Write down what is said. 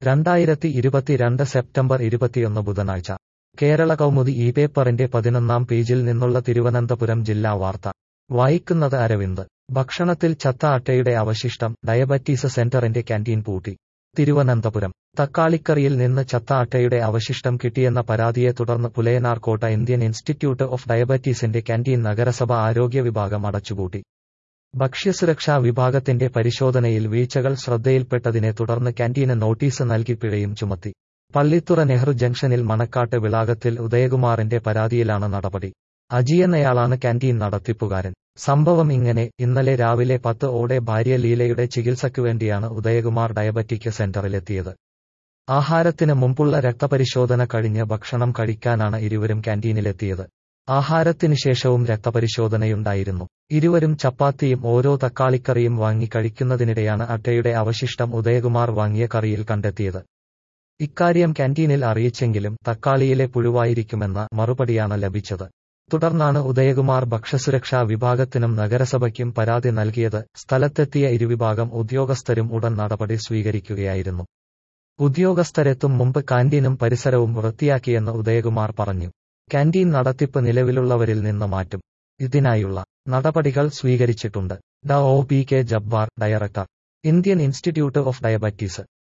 രണ്ടായിരത്തി ഇരുപത്തിരണ്ട് സെപ്റ്റംബർ ഇരുപത്തിയൊന്ന് ബുധനാഴ്ച കേരള കൗമുദി ഈ പേപ്പറിന്റെ പതിനൊന്നാം പേജിൽ നിന്നുള്ള തിരുവനന്തപുരം ജില്ലാ വാർത്ത വായിക്കുന്നത് അരവിന്ദ് ഭക്ഷണത്തിൽ ചത്ത അട്ടയുടെ അവശിഷ്ടം ഡയബറ്റീസ് സെന്ററിന്റെ ക്യാന്റീൻ പൂട്ടി തിരുവനന്തപുരം തക്കാളിക്കറിയിൽ നിന്ന് ചത്ത അട്ടയുടെ അവശിഷ്ടം കിട്ടിയെന്ന പരാതിയെ തുടർന്ന് പുലയനാർകോട്ട ഇന്ത്യൻ ഇൻസ്റ്റിറ്റ്യൂട്ട് ഓഫ് ഡയബറ്റീസിന്റെ ക്യാന്റീൻ നഗരസഭ ആരോഗ്യ വിഭാഗം അടച്ചുപൂട്ടി ഭക്ഷ്യസുരക്ഷാ വിഭാഗത്തിന്റെ പരിശോധനയിൽ വീഴ്ചകൾ ശ്രദ്ധയിൽപ്പെട്ടതിനെ തുടർന്ന് ക്യാന്റീന് നോട്ടീസ് നൽകി പിഴയും ചുമത്തി പള്ളിത്തുറ നെഹ്റു ജംഗ്ഷനിൽ മണക്കാട്ട് വിളാകത്തിൽ ഉദയകുമാറിന്റെ പരാതിയിലാണ് നടപടി അജി എന്നയാളാണ് ക്യാന്റീൻ നടത്തിപ്പുകാരൻ സംഭവം ഇങ്ങനെ ഇന്നലെ രാവിലെ പത്ത് ഓടെ ഭാര്യ ലീലയുടെ ചികിത്സയ്ക്കു വേണ്ടിയാണ് ഉദയകുമാർ ഡയബറ്റിക് സെന്ററിലെത്തിയത് ആഹാരത്തിന് മുമ്പുള്ള രക്തപരിശോധന കഴിഞ്ഞ് ഭക്ഷണം കഴിക്കാനാണ് ഇരുവരും ക്യാന്റീനിലെത്തിയത് ആഹാരത്തിന് ശേഷവും രക്തപരിശോധനയുണ്ടായിരുന്നു ഇരുവരും ചപ്പാത്തിയും ഓരോ തക്കാളിക്കറിയും വാങ്ങി കഴിക്കുന്നതിനിടെയാണ് അട്ടയുടെ അവശിഷ്ടം ഉദയകുമാർ വാങ്ങിയ കറിയിൽ കണ്ടെത്തിയത് ഇക്കാര്യം ക്യാന്റീനിൽ അറിയിച്ചെങ്കിലും തക്കാളിയിലെ പുഴുവായിരിക്കുമെന്ന മറുപടിയാണ് ലഭിച്ചത് തുടർന്നാണ് ഉദയകുമാർ ഭക്ഷ്യസുരക്ഷാ വിഭാഗത്തിനും നഗരസഭയ്ക്കും പരാതി നൽകിയത് സ്ഥലത്തെത്തിയ ഇരുവിഭാഗം ഉദ്യോഗസ്ഥരും ഉടൻ നടപടി സ്വീകരിക്കുകയായിരുന്നു ഉദ്യോഗസ്ഥരെത്തും മുമ്പ് കാന്റീനും പരിസരവും വൃത്തിയാക്കിയെന്ന് ഉദയകുമാർ പറഞ്ഞു ക്യാന്റീൻ നടത്തിപ്പ് നിലവിലുള്ളവരിൽ നിന്ന് മാറ്റും ഇതിനായുള്ള നടപടികൾ സ്വീകരിച്ചിട്ടുണ്ട് ഡ ഒ P K Jabbar director Indian institute of diabetes